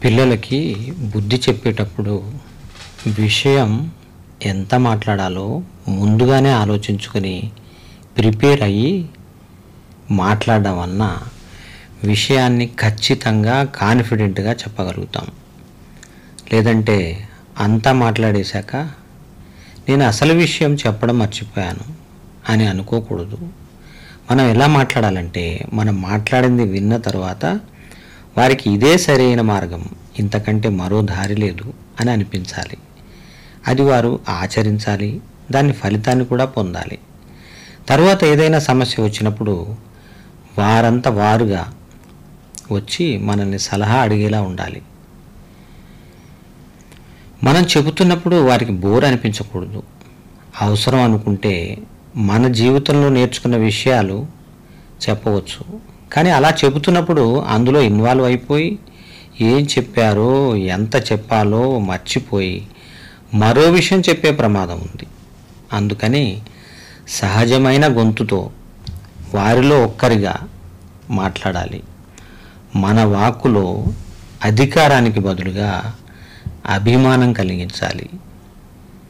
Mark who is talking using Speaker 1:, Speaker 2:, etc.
Speaker 1: పిల్లలకి బుద్ధి చెప్పేటప్పుడు విషయం ఎంత మాట్లాడాలో ముందుగానే ఆలోచించుకొని ప్రిపేర్ అయ్యి మాట్లాడడం వలన విషయాన్ని ఖచ్చితంగా కాన్ఫిడెంట్గా చెప్పగలుగుతాం లేదంటే అంతా మాట్లాడేశాక నేను అసలు విషయం చెప్పడం మర్చిపోయాను అని అనుకోకూడదు మనం ఎలా మాట్లాడాలంటే మనం మాట్లాడింది విన్న తర్వాత వారికి ఇదే సరైన మార్గం ఇంతకంటే మరో దారి లేదు అని అనిపించాలి అది వారు ఆచరించాలి దాని ఫలితాన్ని కూడా పొందాలి తర్వాత ఏదైనా సమస్య వచ్చినప్పుడు వారంతా వారుగా వచ్చి మనల్ని సలహా అడిగేలా ఉండాలి మనం చెబుతున్నప్పుడు వారికి బోర్ అనిపించకూడదు అవసరం అనుకుంటే మన జీవితంలో నేర్చుకున్న విషయాలు చెప్పవచ్చు కానీ అలా చెబుతున్నప్పుడు అందులో ఇన్వాల్వ్ అయిపోయి ఏం చెప్పారో ఎంత చెప్పాలో మర్చిపోయి మరో విషయం చెప్పే ప్రమాదం ఉంది అందుకని సహజమైన గొంతుతో వారిలో ఒక్కరిగా మాట్లాడాలి మన వాక్కులో అధికారానికి బదులుగా అభిమానం కలిగించాలి